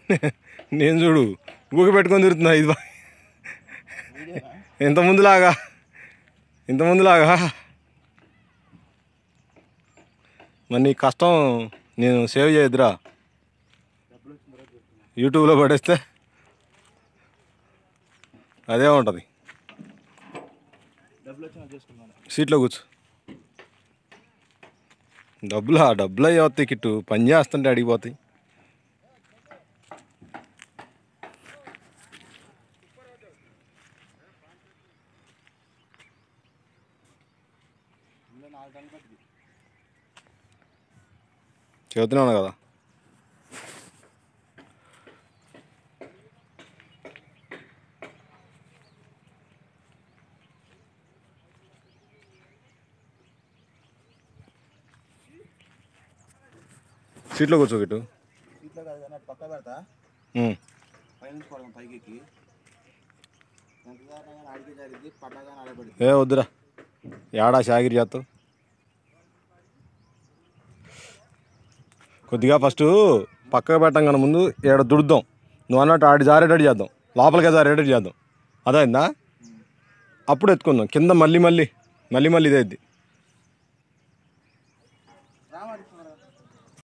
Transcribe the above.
నేను చూడు ఊకి పెట్టుకొని తిరుగుతున్నా ఇది బా- ఇంత ముందులాగా ఇంత ముందులాగా మరి నీ కష్టం నేను సేవ్ చేయొద్దురా యూట్యూబ్లో పడేస్తే అదే ఉంటుంది డబ్బులు వచ్చినా చేసుకున్నాను సీట్లో కూర్చో డబ్బులా డబ్బులు అయ్యి వస్తాయి కిట్టు పని చేస్తుంటే అడిగిపోతాయి ఇందులో నాలుగు టన్నులు పట్టింది చెబుతున్నాను కదా సీట్లో కూర్చో గిట్టు సీట్లో కాదు కానీ అటు పక్క పెడతా ఉమ్. పైనుంచి పడదాం పైకి ఎక్కి ఎంత దాకా కానీ ఆడికి జరిగింది పడ్డా కానీ ఆడబడి ఏ వద్దురా ఏడా షాగిరి చేస్తావు కొద్దిగా ఫస్ట్ పక్కకు పెట్టం కన్నా ముందు ఏడ దుడుద్దాం నువ్వు అన్నట్టు ఆడి జారేటట్టు చేద్దాం లోపలికే జారేటట్టు చేద్దాం అదైందా అప్పుడు ఎత్తుకుందాం కింద మళ్ళీ మళ్ళీ మళ్ళీ మళ్ళీ ఇదేద్ది